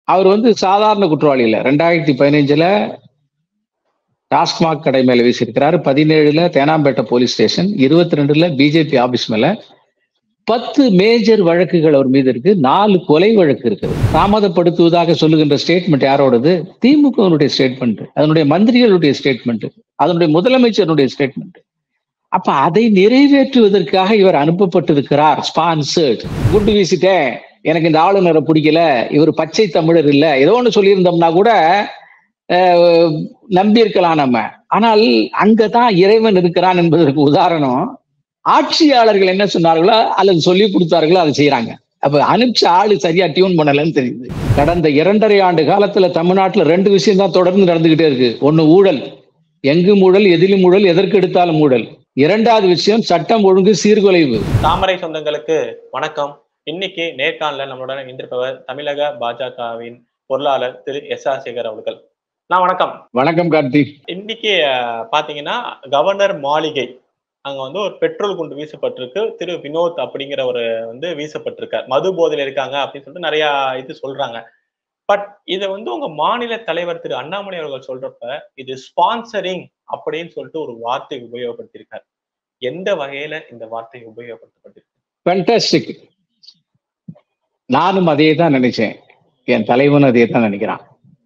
அவர் வந்து சாதாரண குற்றவாளி இல்லை ரெண்டாயிரத்தி பதினஞ்சுல டாஸ்மாக் கடை மேல வீசியிருக்கிறாரு பதினேழுல தேனாம்பேட்டை போலீஸ் ஸ்டேஷன் இருபத்தி ரெண்டுல பிஜேபி ஆபீஸ் மேல பத்து மேஜர் வழக்குகள் அவர் மீது இருக்கு நாலு கொலை வழக்கு இருக்குது தாமதப்படுத்துவதாக சொல்லுகின்ற ஸ்டேட்மெண்ட் யாரோடது திமுகவினுடைய ஸ்டேட்மெண்ட் அதனுடைய மந்திரிகளுடைய ஸ்டேட்மெண்ட் அதனுடைய முதலமைச்சருடைய ஸ்டேட்மெண்ட் அப்ப அதை நிறைவேற்றுவதற்காக இவர் அனுப்பப்பட்டிருக்கிறார் ஸ்பான்சர்ட் குண்டு வீசிட்டேன் எனக்கு இந்த ஆளுநரை பிடிக்கல இவர் பச்சை தமிழர் இல்ல ஏதோ ஒன்று சொல்லியிருந்தோம்னா கூட நம்பியிருக்கலாம் நம்ம ஆனால் அங்கதான் இறைவன் இருக்கிறான் என்பதற்கு உதாரணம் ஆட்சியாளர்கள் என்ன சொன்னார்களோ அல்லது சொல்லி கொடுத்தார்களோ அதை செய்யறாங்க அப்ப அனுப்பிச்ச ஆளு சரியா டியூன் பண்ணலன்னு தெரியுது கடந்த இரண்டரை ஆண்டு காலத்துல தமிழ்நாட்டுல ரெண்டு விஷயம் தான் தொடர்ந்து நடந்துகிட்டே இருக்கு ஒண்ணு ஊழல் எங்கு ஊழல் எதிலும் ஊழல் எதற்கு எடுத்தாலும் ஊழல் இரண்டாவது விஷயம் சட்டம் ஒழுங்கு சீர்குலைவு தாமரை சொந்தங்களுக்கு வணக்கம் இன்னைக்கு நேர்காணல நம்மளுடன் இணைந்திருப்பவர் தமிழக பாஜகவின் பொருளாளர் திரு எஸ் ஆர் சேகர் அவர்கள் நான் வணக்கம் வணக்கம் கார்த்திக் இன்னைக்கு பாத்தீங்கன்னா கவர்னர் மாளிகை அங்க வந்து ஒரு பெட்ரோல் குண்டு வீசப்பட்டிருக்கு திரு வினோத் அப்படிங்கிற ஒரு வந்து வீசப்பட்டிருக்கார் மது போதையில இருக்காங்க அப்படின்னு சொல்லிட்டு நிறைய இது சொல்றாங்க பட் இதை வந்து உங்க மாநில தலைவர் திரு அண்ணாமலை அவர்கள் சொல்றப்ப இது ஸ்பான்சரிங் அப்படின்னு சொல்லிட்டு ஒரு வார்த்தை உபயோகப்படுத்தியிருக்காரு எந்த வகையில இந்த வார்த்தை உபயோகப்படுத்தப்பட்டிருக்கு ஃபேண்டாஸ்டிக் நானும் அதே தான் நினைச்சேன் என் தலைவனும் அதே தான் நினைக்கிறான்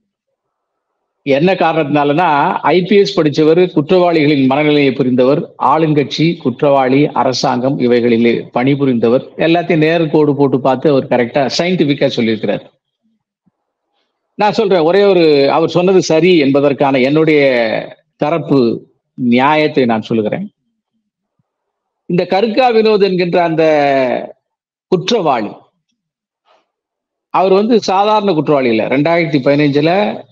என்ன காரணத்தினாலனா ஐபிஎஸ் படிச்சவர் குற்றவாளிகளின் மனநிலையை புரிந்தவர் ஆளுங்கட்சி குற்றவாளி அரசாங்கம் இவைகளிலே பணிபுரிந்தவர் எல்லாத்தையும் நேர்கோடு போட்டு பார்த்து அவர் கரெக்டா சயின்டிபிக்கா சொல்லியிருக்கிறார் நான் சொல்றேன் ஒரே ஒரு அவர் சொன்னது சரி என்பதற்கான என்னுடைய தரப்பு நியாயத்தை நான் சொல்லுகிறேன் இந்த கருக்கா வினோத் என்கின்ற அந்த குற்றவாளி அவர் வந்து சாதாரண குற்றவாளி இல்லை ரெண்டாயிரத்தி பதினஞ்சுல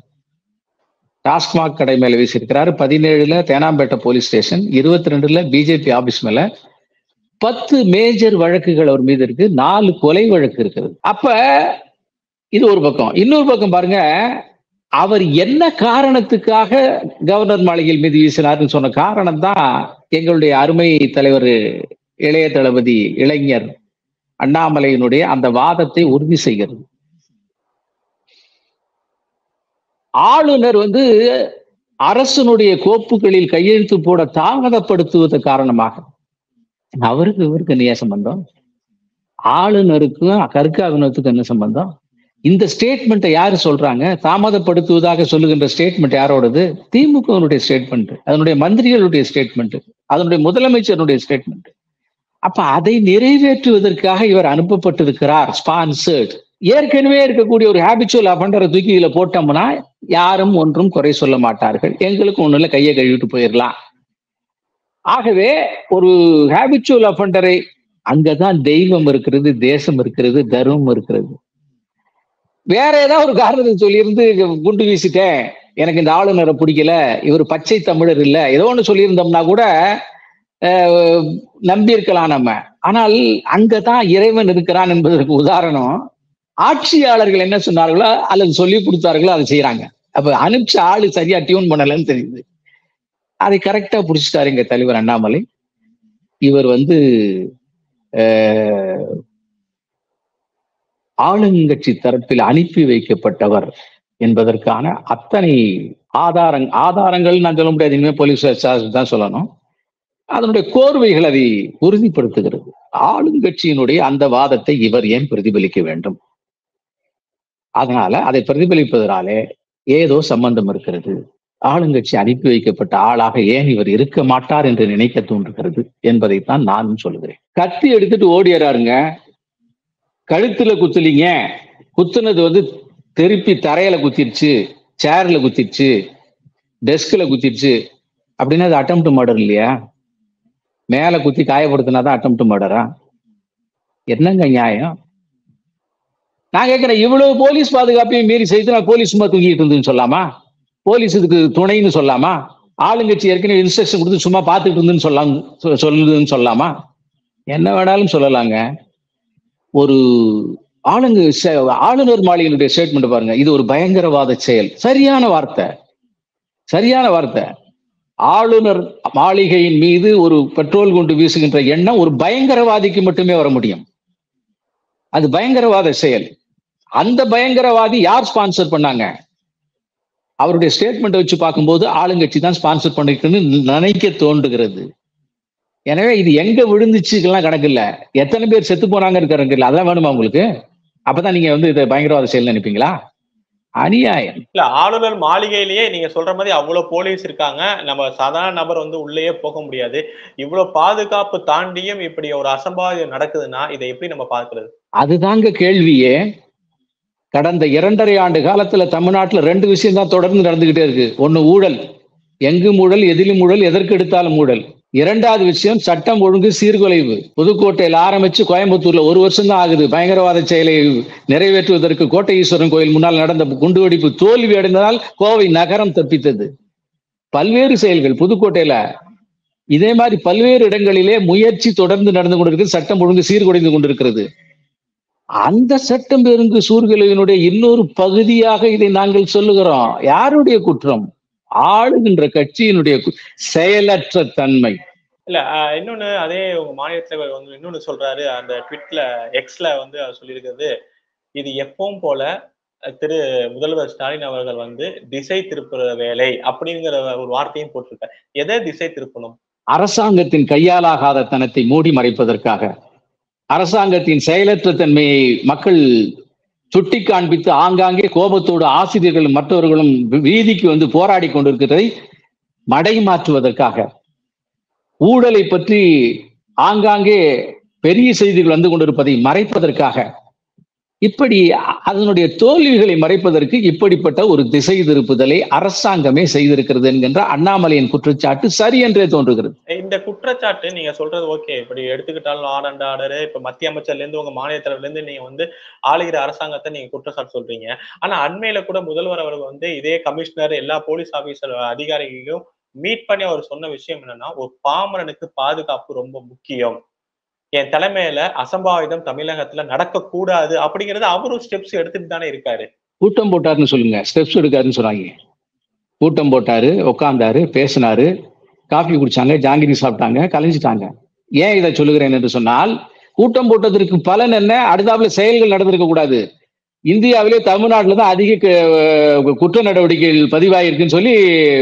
டாஸ்மாக் கடை மேல வீசியிருக்கிறாரு பதினேழுல தேனாம்பேட்டை போலீஸ் ஸ்டேஷன் இருபத்தி ரெண்டுல பிஜேபி ஆபீஸ் மேல பத்து மேஜர் வழக்குகள் அவர் மீது இருக்கு நாலு கொலை வழக்கு இருக்குது அப்ப இது ஒரு பக்கம் இன்னொரு பக்கம் பாருங்க அவர் என்ன காரணத்துக்காக கவர்னர் மாளிகையில் மீது வீசினார்னு சொன்ன காரணம் தான் எங்களுடைய அருமை தலைவர் இளைய தளபதி இளைஞர் அண்ணாமலையினுடைய அந்த வாதத்தை உறுதி செய்கிறது ஆளுநர் வந்து அரசனுடைய கோப்புகளில் கையெழுத்து போட தாமதப்படுத்துவது காரணமாக அவருக்கு இவருக்கு என்ன சம்பந்தம் ஆளுநருக்கும் கருக்கா வினோத்துக்கும் என்ன சம்பந்தம் இந்த ஸ்டேட்மெண்ட்டை யாரு சொல்றாங்க தாமதப்படுத்துவதாக சொல்லுகின்ற ஸ்டேட்மெண்ட் யாரோடது திமுகவினுடைய ஸ்டேட்மெண்ட் அதனுடைய மந்திரிகளுடைய ஸ்டேட்மெண்ட் அதனுடைய முதலமைச்சருடைய ஸ்டேட்மெண்ட் அப்ப அதை நிறைவேற்றுவதற்காக இவர் அனுப்பப்பட்டிருக்கிறார் ஸ்பான்சர்ட் ஏற்கனவே இருக்கக்கூடிய ஒரு ஹேபிச்சுவல் அஃபண்டரை தூக்கி இதுல போட்டோம்னா யாரும் ஒன்றும் குறை சொல்ல மாட்டார்கள் எங்களுக்கு ஒண்ணுல கையை கழுவிட்டு போயிடலாம் ஆகவே ஒரு ஹேபிச்சுவல் அஃபண்டரை அங்கதான் தெய்வம் இருக்கிறது தேசம் இருக்கிறது தர்மம் இருக்கிறது வேற ஏதாவது ஒரு காரணத்தை சொல்லியிருந்து குண்டு வீசிட்டேன் எனக்கு இந்த ஆளுநரை பிடிக்கல இவர் பச்சை தமிழர் இல்ல ஏதோ ஒன்று சொல்லியிருந்தோம்னா கூட நம்பியிருக்கலாம் நம்ம ஆனால் அங்கதான் இறைவன் இருக்கிறான் என்பதற்கு உதாரணம் ஆட்சியாளர்கள் என்ன சொன்னார்களோ அல்லது சொல்லி கொடுத்தார்களோ அதை செய்யறாங்க அப்ப அனுப்பிச்ச ஆளு சரியா டியூன் பண்ணலன்னு தெரியுது அதை கரெக்டா புடிச்சிட்டாரு எங்க தலைவர் அண்ணாமலை இவர் வந்து ஆளுங்கட்சி தரப்பில் அனுப்பி வைக்கப்பட்டவர் என்பதற்கான அத்தனை ஆதாரங் ஆதாரங்கள் நான் சொல்ல முடியாது இனிமேல் போலீஸ் தான் சொல்லணும் அதனுடைய கோர்வைகள் அதை உறுதிப்படுத்துகிறது ஆளுங்கட்சியினுடைய அந்த வாதத்தை இவர் ஏன் பிரதிபலிக்க வேண்டும் அதனால அதை பிரதிபலிப்பதனாலே ஏதோ சம்பந்தம் இருக்கிறது ஆளுங்கட்சி அனுப்பி வைக்கப்பட்ட ஆளாக ஏன் இவர் இருக்க மாட்டார் என்று நினைக்க தோன்றுகிறது என்பதைத்தான் நானும் சொல்லுகிறேன் கத்தி எடுத்துட்டு ஓடிடுறாருங்க கழுத்துல குத்துலீங்க குத்துனது வந்து திருப்பி தரையில குத்திருச்சு சேர்ல குத்திருச்சு டெஸ்க்ல குத்திருச்சு அப்படின்னா அது அட்டம் மர்டர் இல்லையா மேல குத்தி காயப்படுத்தினாதான் அட்டம் மர்டரா என்னங்க நியாயம் நான் கேட்கிறேன் இவ்வளவு போலீஸ் பாதுகாப்பையும் மீறி செய்து நான் போலீஸ் சும்மா தூங்கிட்டு இருந்துன்னு சொல்லாமா போலீஸ் இதுக்கு துணைன்னு சொல்லாமா ஆளுங்கட்சி ஏற்கனவே இன்ஸ்ட்ரக்ஷன் கொடுத்து சும்மா பார்த்துட்டு இருந்துன்னு சொல்லலாம் சொல்லுதுன்னு சொல்லாமா என்ன வேணாலும் சொல்லலாங்க ஒரு ஆளுங்க ஆளுநர் மாளிகையினுடைய ஸ்டேட்மெண்ட் பாருங்க இது ஒரு பயங்கரவாத செயல் சரியான வார்த்தை சரியான வார்த்தை ஆளுநர் மாளிகையின் மீது ஒரு பெட்ரோல் குண்டு வீசுகின்ற எண்ணம் ஒரு பயங்கரவாதிக்கு மட்டுமே வர முடியும் அது பயங்கரவாத செயல் அந்த பயங்கரவாதி யார் ஸ்பான்சர் பண்ணாங்க அவருடைய ஸ்டேட்மெண்ட் வச்சு பார்க்கும்போது ஆளுங்கட்சி தான் ஸ்பான்சர் பண்ணிருக்குன்னு நினைக்க தோன்றுகிறது எனவே இது எங்க விழுந்துச்சுக்கெல்லாம் கணக்கு இல்ல எத்தனை பேர் செத்து போனாங்க கணக்கு இல்ல அதான் வேணுமா உங்களுக்கு அப்பதான் நீங்க வந்து இதை பயங்கரவாத செயல் நினைப்பீங்களா அநியாயம் இல்ல ஆளுநர் மாளிகையிலேயே நீங்க சொல்ற மாதிரி அவ்வளவு போலீஸ் இருக்காங்க நம்ம சாதாரண நபர் வந்து உள்ளேயே போக முடியாது இவ்வளவு பாதுகாப்பு தாண்டியும் இப்படி ஒரு அசம்பாவிதம் நடக்குதுன்னா இதை எப்படி நம்ம பார்க்கிறது அதுதாங்க கேள்வியே கடந்த இரண்டரை ஆண்டு காலத்துல தமிழ்நாட்டுல ரெண்டு விஷயம் தான் தொடர்ந்து நடந்துகிட்டே இருக்கு ஒண்ணு ஊழல் எங்கும் ஊழல் எதிலும் ஊழல் எதற்கு எடுத்தாலும் ஊழல் இரண்டாவது விஷயம் சட்டம் ஒழுங்கு சீர்குலைவு புதுக்கோட்டையில் ஆரம்பிச்சு கோயம்புத்தூர்ல ஒரு வருஷம் தான் ஆகுது பயங்கரவாத செயலை நிறைவேற்றுவதற்கு கோட்டை ஈஸ்வரன் கோயில் முன்னால் நடந்த குண்டுவெடிப்பு தோல்வி அடைந்ததால் கோவை நகரம் தப்பித்தது பல்வேறு செயல்கள் புதுக்கோட்டையில இதே மாதிரி பல்வேறு இடங்களிலே முயற்சி தொடர்ந்து நடந்து கொண்டிருக்கு சட்டம் ஒழுங்கு சீர்குலைந்து கொண்டிருக்கிறது அந்த சட்டம் ஒழுங்கு சூழ்நிலையினுடைய இன்னொரு பகுதியாக இதை நாங்கள் சொல்லுகிறோம் யாருடைய குற்றம் ஆளுகின்ற கட்சியினுடைய கு- செயலற்ற தன்மை இல்ல ஆஹ் இன்னொன்னு அதே உங்க மாநில தலைவர் வந்து இன்னொன்னு சொல்றாரு அந்த ட்விட்ல எக்ஸ்ல வந்து அவர் சொல்லியிருக்கிறது இது எப்பவும் போல அஹ், திரு முதல்வர் ஸ்டாலின் அவர்கள் வந்து திசை திருப்புற வேலை அப்படிங்கிற ஒரு வார்த்தையும் போட்டிருக்காரு எதை திசை திருப்பணும் அரசாங்கத்தின் கையாலாகாத தனத்தை மூடி மறைப்பதற்காக அரசாங்கத்தின் செயலற்ற தன்மையை மக்கள் சுட்டி காண்பித்து ஆங்காங்கே கோபத்தோடு ஆசிரியர்களும் மற்றவர்களும் வீதிக்கு வந்து போராடி கொண்டிருக்கிறதை மடைமாற்றுவதற்காக ஊழலை பற்றி ஆங்காங்கே பெரிய செய்திகள் வந்து கொண்டிருப்பதை மறைப்பதற்காக இப்படி அ- அதனுடைய தோல்விகளை மறைப்பதற்கு இப்படிப்பட்ட ஒரு திசை திருப்புதலை அரசாங்கமே செய்திருக்கிறது என்கின்ற அண்ணாமலையின் குற்றச்சாட்டு சரி என்றே தோன்றுகிறது இந்த குற்றச்சாட்டு நீங்க சொல்றது ஓகே இப்படி எடுத்துக்கிட்டாலும் ஆர்டர் அண்ட் ஆர்டர் இப்ப மத்திய அமைச்சர்ல இருந்து உங்க மாநில தலைவர்ல இருந்து நீங்க வந்து ஆளுகிற அரசாங்கத்தை நீங்க குற்றச்சாட்டு சொல்றீங்க ஆனா அண்மையில கூட முதல்வர் அவர்கள் வந்து இதே கமிஷனர் எல்லா போலீஸ் ஆபீசர் அதிகாரிகளையும் மீட் பண்ணி அவர் சொன்ன விஷயம் என்னன்னா ஒரு பாமரனுக்கு பாதுகாப்பு ரொம்ப முக்கியம் என் தலைமையில அசம்பாவிதம் தமிழகத்துல நடக்கக்கூடாது அப்படிங்கறது அவரும் ஸ்டெப்ஸ் எடுத்துட்டு தானே இருக்காரு கூட்டம் போட்டாருன்னு சொல்லுங்க ஸ்டெப்ஸ் எடுக்காருன்னு சொன்னாங்க கூட்டம் போட்டாரு உட்கார்ந்தாரு பேசினாரு காஃபி குடிச்சாங்க ஜாங்கிரி சாப்பிட்டாங்க கலைஞ்சிட்டாங்க ஏன் இதை சொல்லுகிறேன் என்று சொன்னால் கூட்டம் போட்டதற்கு பலன் என்ன அடுத்தாப்புல செயல்கள் நடந்திருக்க கூடாது இந்தியாவிலே தமிழ்நாட்டில் தான் அதிக கு- குற்ற நடவடிக்கைகள் பதிவாயிருக்குன்னு சொல்லி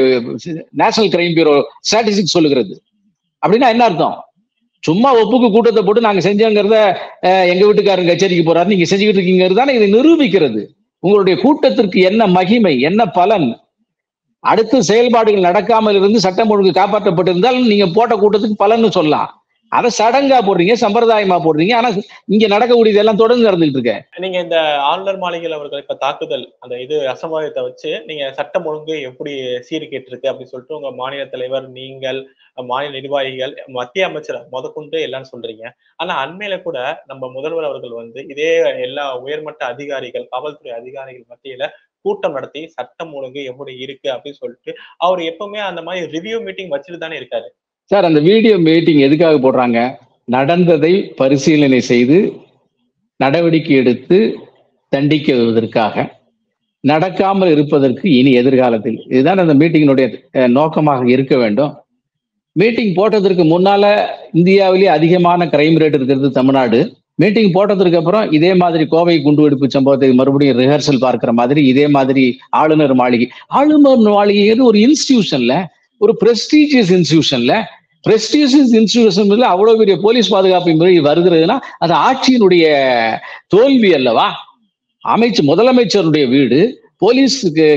நேஷனல் கிரைம் பியூரோ ஸ்டாட்டிஸ்டிக்ஸ் சொல்லுகிறது அப்படின்னா என்ன அர்த்தம் சும்மா ஒப்புக்கு கூட்டத்தை போட்டு நாங்க செஞ்சோங்கிறத அஹ், எங்க வீட்டுக்காரங்க கச்சேரிக்கு போறாரு நீங்க செஞ்சுக்கிட்டு இருக்கீங்கிறது தானே இதை நிரூபிக்கிறது உங்களுடைய கூட்டத்திற்கு என்ன மகிமை என்ன பலன் அடுத்து செயல்பாடுகள் நடக்காமல் இருந்து சட்டம் ஒழுங்கு காப்பாற்றப்பட்டிருந்தால் நீங்க போட்ட கூட்டத்துக்கு பலன்னு சொல்லலாம் அதை சடங்கா போடுறீங்க சம்பிரதாயமா போடுறீங்க ஆனா இங்க நடக்கக்கூடியது எல்லாம் தொடர்ந்து நடந்துகிட்டு இருக்கு நீங்க இந்த ஆளுநர் மாளிகையில் அவர்கள் இப்ப தாக்குதல் அந்த இது அசம்பாவிதத்தை வச்சு நீங்க சட்டம் ஒழுங்கு எப்படி சீர்கேட்டு இருக்கு அப்படின்னு சொல்லிட்டு உங்க மாநில தலைவர் நீங்கள் மாநில நிர்வாகிகள் மத்திய அமைச்சர் முதற்கொண்டு எல்லாம் சொல்றீங்க ஆனா அண்மையில கூட நம்ம முதல்வர் அவர்கள் வந்து இதே எல்லா உயர்மட்ட அதிகாரிகள் காவல்துறை அதிகாரிகள் மத்தியில கூட்டம் நடத்தி சட்டம் ஒழுங்கு எப்படி இருக்கு அப்படின்னு சொல்லிட்டு அவர் எப்பவுமே அந்த மாதிரி ரிவ்யூ மீட்டிங் வச்சுட்டு தானே இருக்காரு சார் அந்த வீடியோ மீட்டிங் எதுக்காக போடுறாங்க நடந்ததை பரிசீலனை செய்து நடவடிக்கை எடுத்து தண்டிக்குவதற்காக நடக்காமல் இருப்பதற்கு இனி எதிர்காலத்தில் இதுதான் அந்த மீட்டிங்கினுடைய அஹ், நோக்கமாக இருக்க வேண்டும் மீட்டிங் போட்டதற்கு முன்னால இந்தியாவிலேயே அதிகமான கிரைம் ரேட் இருக்கிறது தமிழ்நாடு மீட்டிங் போட்டதற்கு அப்புறம் இதே மாதிரி கோவை குண்டுவெடிப்பு சம்பவத்தை மறுபடியும் ரிஹர்சல் பார்க்கிற மாதிரி இதே மாதிரி ஆளுநர் மாளிகை ஆளுநர் மாளிகைங்கிறது ஒரு இன்ஸ்டிடியூஷன்ல ஒரு பிரஸ்டீஜியஸ் இன்ஸ்டிடியூஷன்ல பிரஸ்டீஜியஸ் இன்ஸ்டிடியூஷன்ல அவ்வளவு பெரிய போலீஸ் பாதுகாப்பு முறை வருகிறதுனா அது ஆட்சியினுடைய தோல்வி அல்லவா அமைச்சு முதலமைச்சருடைய வீடு போலீஸ்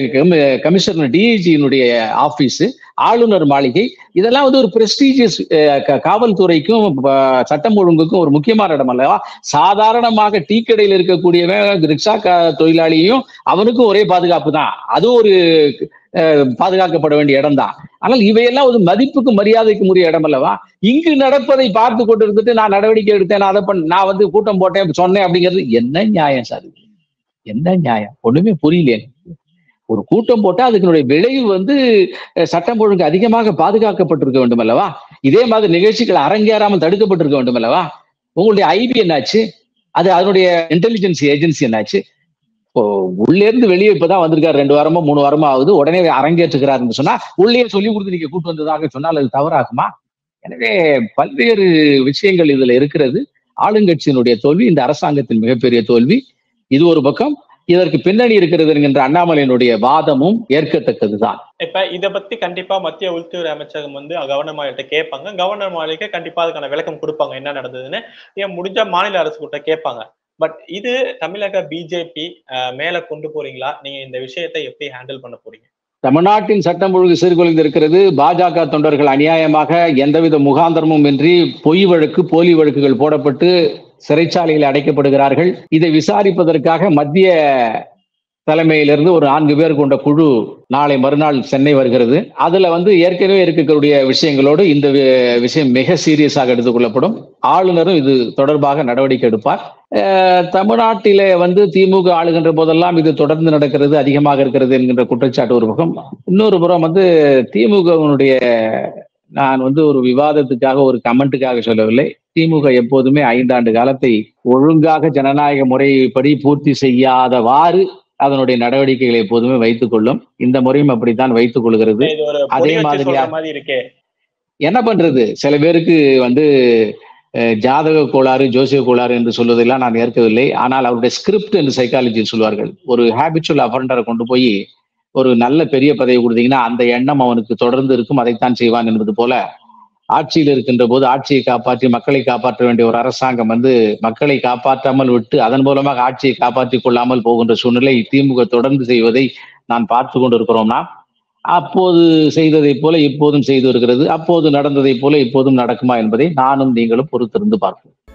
கமிஷனர் டிஐஜியினுடைய ஆபீஸ் ஆளுநர் மாளிகை இதெல்லாம் வந்து ஒரு பிரஸ்டீஜியஸ் காவல்துறைக்கும் ப- சட்டம் ஒழுங்குக்கும் ஒரு முக்கியமான இடம் அல்லவா சாதாரணமாக டீ கடையில் இருக்கக்கூடியவன் ரிக்ஷா க- தொழிலாளியும் அவனுக்கும் ஒரே பாதுகாப்பு தான் அதுவும் ஒரு அஹ், பாதுகாக்கப்பட வேண்டிய இடம் தான் ஆனால் இவையெல்லாம் ஒரு மதிப்புக்கு மரியாதைக்கு உரிய இடம் அல்லவா இங்கு நடப்பதை பார்த்து கொண்டு இருந்துட்டு நான் நடவடிக்கை எடுத்தேன் நான் அதை பண்ண நான் வந்து கூட்டம் போட்டேன் சொன்னேன் அப்படிங்கிறது என்ன நியாயம் சார் இது? என்ன நியாயம் ஒண்ணுமே புரியல எனக்கு. ஒரு கூட்டம் போட்டா அதுக்குடைய விளைவு வந்து அஹ், சட்டம் ஒழுங்கு அதிகமாக பாதுகாக்கப்பட்டிருக்க வேண்டும் அல்லவா இதே மாதிரி நிகழ்ச்சிகள் அரங்கேறாமல் தடுக்கப்பட்டிருக்க வேண்டும் அல்லவா உங்களுடைய ஐபி என்னாச்சு அது அதனுடைய இன்டெலிஜென்ஸ் ஏஜென்சி என்னாச்சு இப்போ உள்ளே இருந்து வெளியே இப்பதான் வந்திருக்காரு ரெண்டு வாரமோ மூணு வாரமோ ஆகுது உடனே அரங்கேற்றுகிறாருன்னு சொன்னா உள்ளே சொல்லி கொடுத்து நீங்க கூட்டு வந்ததாக சொன்னால் அது தவறாகுமா எனவே பல்வேறு விஷயங்கள் இதுல இருக்கிறது ஆளுங்கட்சியினுடைய தோல்வி இந்த அரசாங்கத்தின் மிகப்பெரிய தோல்வி இது ஒரு பக்கம் இதற்கு பின்னணி இருக்கிறது என்கின்ற அண்ணாமலையினுடைய வாதமும் ஏற்கத்தக்கதுதான் இப்ப இத பத்தி கண்டிப்பா மத்திய உள்துறை அமைச்சகம் வந்து கவர்னர் மாளிகிட்ட கேட்பாங்க கவர்னர் மாளிகை கண்டிப்பா அதுக்கான விளக்கம் கொடுப்பாங்க என்ன நடந்ததுன்னு ஏன் முடிஞ்ச மாநில அரசு கிட்ட கேட்பாங்க பட் இது தமிழக பிஜேபி மேல கொண்டு போறீங்களா நீங்க இந்த விஷயத்தை எப்படி ஹேண்டில் பண்ண போறீங்க தமிழ்நாட்டின் சட்டம் ஒழுங்கு சீர்குலைந்து இருக்கிறது பாஜக தொண்டர்கள் அநியாயமாக எந்தவித முகாந்திரமும் இன்றி பொய் வழக்கு போலி வழக்குகள் போடப்பட்டு சிறைச்சாலையில் அடைக்கப்படுகிறார்கள் இதை விசாரிப்பதற்காக மத்திய தலைமையிலிருந்து ஒரு நான்கு பேர் கொண்ட குழு நாளை மறுநாள் சென்னை வருகிறது அதுல வந்து ஏற்கனவே இருக்கக்கூடிய விஷயங்களோடு இந்த வி- விஷயம் மிக சீரியஸாக எடுத்துக்கொள்ளப்படும் ஆளுநரும் இது தொடர்பாக நடவடிக்கை எடுப்பார் அஹ், தமிழ்நாட்டிலே வந்து திமுக ஆளுகின்ற போதெல்லாம் இது தொடர்ந்து நடக்கிறது அதிகமாக இருக்கிறது என்கின்ற குற்றச்சாட்டு ஒரு பக்கம் இன்னொரு புறம் வந்து திமுகவினுடைய நான் வந்து ஒரு விவாதத்துக்காக ஒரு கமெண்ட்டுக்காக சொல்லவில்லை திமுக எப்போதுமே ஐந்தாண்டு காலத்தை ஒழுங்காக ஜனநாயக முறைப்படி பூர்த்தி செய்யாதவாறு அதனுடைய நடவடிக்கைகளை எப்போதுமே வைத்துக் கொள்ளும் இந்த முறையும் அப்படித்தான் வைத்துக் கொள்கிறது இது ஒரு அதே பொடி வச்சு மாதிரியா- சொல்ற மாதிரி இருக்கே என்ன பண்றது சில பேருக்கு வந்து அஹ், ஜாதக கோளாறு ஜோசிய கோளாறு என்று சொல்வதெல்லாம் நான் ஏற்கவில்லை ஆனால் அவருடைய ஸ்கிரிப்ட் என்று சைக்காலஜி சொல்வார்கள் ஒரு ஹேபிச்சுவல் அஃபண்டரை கொண்டு போய் ஒரு நல்ல பெரிய பதவி கொடுத்தீங்கன்னா அந்த எண்ணம் அவனுக்கு தொடர்ந்து இருக்கும் அதைத்தான் செய்வான் என்பது போல ஆட்சியில் இருக்கின்ற போது ஆட்சியை காப்பாற்றி மக்களை காப்பாற்ற வேண்டிய ஒரு அரசாங்கம் வந்து மக்களை காப்பாற்றாமல் விட்டு அதன் மூலமாக ஆட்சியை காப்பாற்றிக் கொள்ளாமல் போகின்ற சூழ்நிலை திமுக தொடர்ந்து செய்வதை நான் பார்த்து கொண்டிருக்கிறோம்னா அப்போது செய்ததைப் போல இப்போதும் செய்து வருகிறது அப்போது நடந்ததைப் போல இப்போதும் நடக்குமா என்பதை நானும் நீங்களும் பொறுத்திருந்து பார்ப்போம்